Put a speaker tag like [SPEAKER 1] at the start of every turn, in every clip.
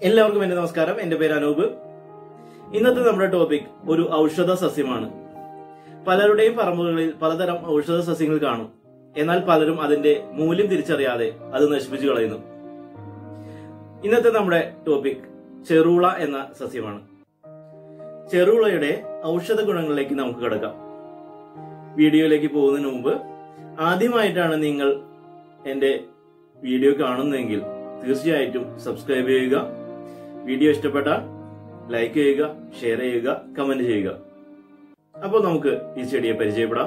[SPEAKER 1] എല്ലാവർക്കും എന്റെ നമസ്കാരം എന്റെ പേര് അനൂപ് ഇന്നത്തെ നമ്മുടെ ടോപ്പിക് ഒരു ഔഷധ സസ്യമാണ് പലരുടെയും പറമ്പുകളിൽ പലതരം ഔഷധ സസ്യങ്ങൾ കാണും എന്നാൽ പലരും അതിന്റെ മൂല്യം തിരിച്ചറിയാതെ അത് നശിപ്പിച്ചു കളയുന്നു ഇന്നത്തെ നമ്മുടെ ടോപ്പിക് ചെറുള എന്ന സസ്യമാണ് ചെറുളയുടെ ഔഷധ ഗുണങ്ങളിലേക്ക് നമുക്ക് കിടക്കാം വീഡിയോയിലേക്ക് പോകുന്നതിന് മുമ്പ് ആദ്യമായിട്ടാണ് നിങ്ങൾ എന്റെ വീഡിയോ കാണുന്നതെങ്കിൽ തീർച്ചയായിട്ടും സബ്സ്ക്രൈബ് ചെയ്യുക വീഡിയോ ഇഷ്ടപ്പെട്ടാൽ ലൈക്ക് ചെയ്യുക ഷെയർ ചെയ്യുക കമന്റ് ചെയ്യുക അപ്പോൾ നമുക്ക് ഈ ചെടിയെ പരിചയപ്പെടാം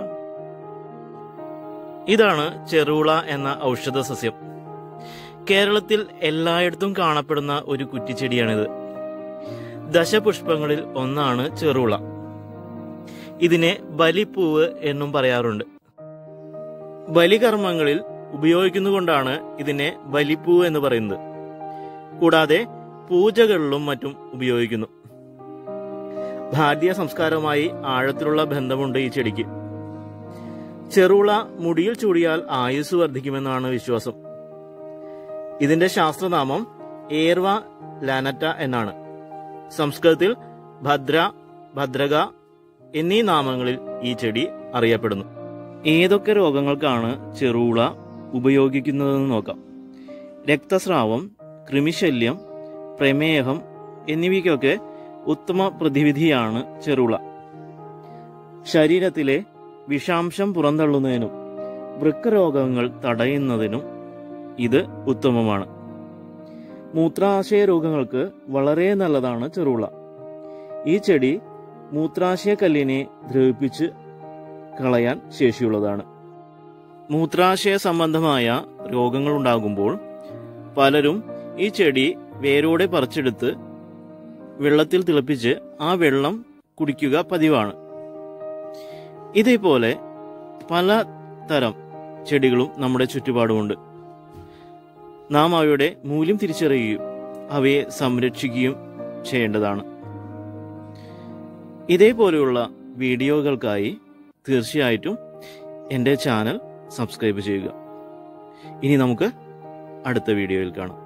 [SPEAKER 1] ഇതാണ് ചെറുള എന്ന ഔഷധ സസ്യം കേരളത്തിൽ എല്ലായിടത്തും കാണപ്പെടുന്ന ഒരു കുറ്റിച്ചെടിയാണിത് ദശപുഷ്പങ്ങളിൽ ഒന്നാണ് ചെറുള ഇതിനെ ബലിപ്പൂവ് എന്നും പറയാറുണ്ട് ബലികർമ്മങ്ങളിൽ ഉപയോഗിക്കുന്നതുകൊണ്ടാണ് ഇതിനെ ബലിപ്പൂവ് എന്ന് പറയുന്നത് കൂടാതെ പൂജകളിലും മറ്റും ഉപയോഗിക്കുന്നു ഭാരതീയ സംസ്കാരവുമായി ആഴത്തിലുള്ള ബന്ധമുണ്ട് ഈ ചെടിക്ക് ചെറുള മുടിയിൽ ചൂടിയാൽ ആയുസ് വർദ്ധിക്കുമെന്നാണ് വിശ്വാസം ഇതിന്റെ ശാസ്ത്രനാമം ഏർവ ലാനറ്റ എന്നാണ് സംസ്കൃതത്തിൽ ഭദ്ര ഭദ്രക എന്നീ നാമങ്ങളിൽ ഈ ചെടി അറിയപ്പെടുന്നു ഏതൊക്കെ രോഗങ്ങൾക്കാണ് ചെറുള ഉപയോഗിക്കുന്നതെന്ന് നോക്കാം രക്തസ്രാവം കൃമിശല്യം പ്രമേഹം എന്നിവയ്ക്കൊക്കെ ഉത്തമ പ്രതിവിധിയാണ് ചെറുള ശരീരത്തിലെ വിഷാംശം പുറന്തള്ളുന്നതിനും വൃക്കരോഗങ്ങൾ തടയുന്നതിനും ഇത് ഉത്തമമാണ് മൂത്രാശയ രോഗങ്ങൾക്ക് വളരെ നല്ലതാണ് ചെറുള ഈ ചെടി മൂത്രാശയ കല്ലിനെ ദ്രവിപ്പിച്ച് കളയാൻ ശേഷിയുള്ളതാണ് മൂത്രാശയ സംബന്ധമായ രോഗങ്ങൾ ഉണ്ടാകുമ്പോൾ പലരും ഈ ചെടി വേരോടെ പറിച്ചെടുത്ത് വെള്ളത്തിൽ തിളപ്പിച്ച് ആ വെള്ളം കുടിക്കുക പതിവാണ് ഇതേപോലെ പല തരം ചെടികളും നമ്മുടെ ചുറ്റുപാടുമുണ്ട് നാം അവയുടെ മൂല്യം തിരിച്ചറിയുകയും അവയെ സംരക്ഷിക്കുകയും ചെയ്യേണ്ടതാണ് ഇതേപോലെയുള്ള വീഡിയോകൾക്കായി തീർച്ചയായിട്ടും എൻ്റെ ചാനൽ സബ്സ്ക്രൈബ് ചെയ്യുക ഇനി നമുക്ക് അടുത്ത വീഡിയോയിൽ കാണാം